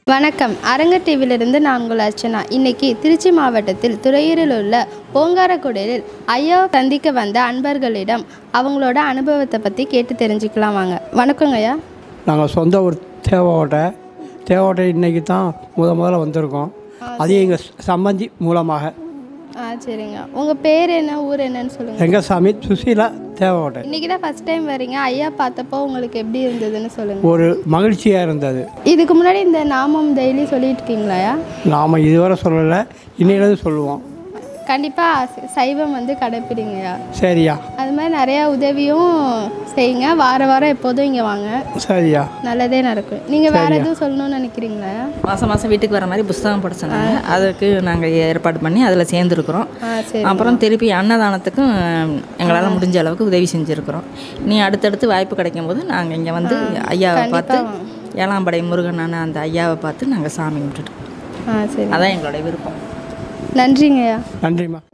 வணக்கம் அரங்க டிவியிலிருந்து நான் உங்கள் அர்ச்சனா இன்னைக்கு திருச்சி மாவட்டத்தில் துறையூரில் உள்ள ஓங்காரக்குடிலில் ஐயா சந்திக்க வந்த அன்பர்களிடம் அவங்களோட அனுபவத்தை பற்றி கேட்டு தெரிஞ்சுக்கலாம் வாங்க வணக்கங்க ஐயா நாங்கள் சொந்த ஊர் தேவோட்டை தேவோட்டை இன்றைக்கி தான் முத முதல்ல வந்திருக்கோம் அது எங்கள் சம்பந்தி மூலமாக ஆ சரிங்க உங்கள் பேர் என்ன ஊர் என்னன்னு சொல்லுங்கள் ரெங்கசாமி சுசீலா தேவோட்டை இன்னைக்கு தான் ஃபஸ்ட் டைம் வரீங்க ஐயா பார்த்தப்போ உங்களுக்கு எப்படி இருந்ததுன்னு சொல்லுங்கள் ஒரு மகிழ்ச்சியாக இருந்தது இதுக்கு முன்னாடி இந்த நாமம் டெய்லி சொல்லிட்டு இருக்கீங்களா ஐயா நாம் இதுவரை சொல்லலை இன்னிலேருந்து சொல்லுவோம் கண்டிப்பாக சைவம் வந்து கடைப்பிடிங்கய்யா சரியா அது மாதிரி நிறையா உதவியும் செய்யுங்க வார வாரம் எப்போதும் இங்கே வாங்க சரியா நல்லதே நடக்கும் நீங்கள் வேறு எதுவும் சொல்லணும்னு நினைக்கிறீங்களா மாதம் மாதம் வீட்டுக்கு வர மாதிரி புஸ்தகம் போட சொன்னாங்க அதுக்கு நாங்கள் ஏற்பாடு பண்ணி அதில் சேர்ந்துருக்குறோம் ஆ சரி அப்புறம் திருப்பி அன்னதானத்துக்கும் எங்களால் முடிஞ்ச அளவுக்கு உதவி செஞ்சுருக்குறோம் நீ அடுத்தடுத்து வாய்ப்பு கிடைக்கும் போது நாங்கள் இங்கே வந்து ஐயாவை பார்த்து ஏழாம்படை முருகனான அந்த ஐயாவை பார்த்து நாங்கள் சாமி கும்பிட்டுட்டோம் ஆ சரி அதான் எங்களோட விருப்பம் நன்றிங்கய்யா நன்றிம்மா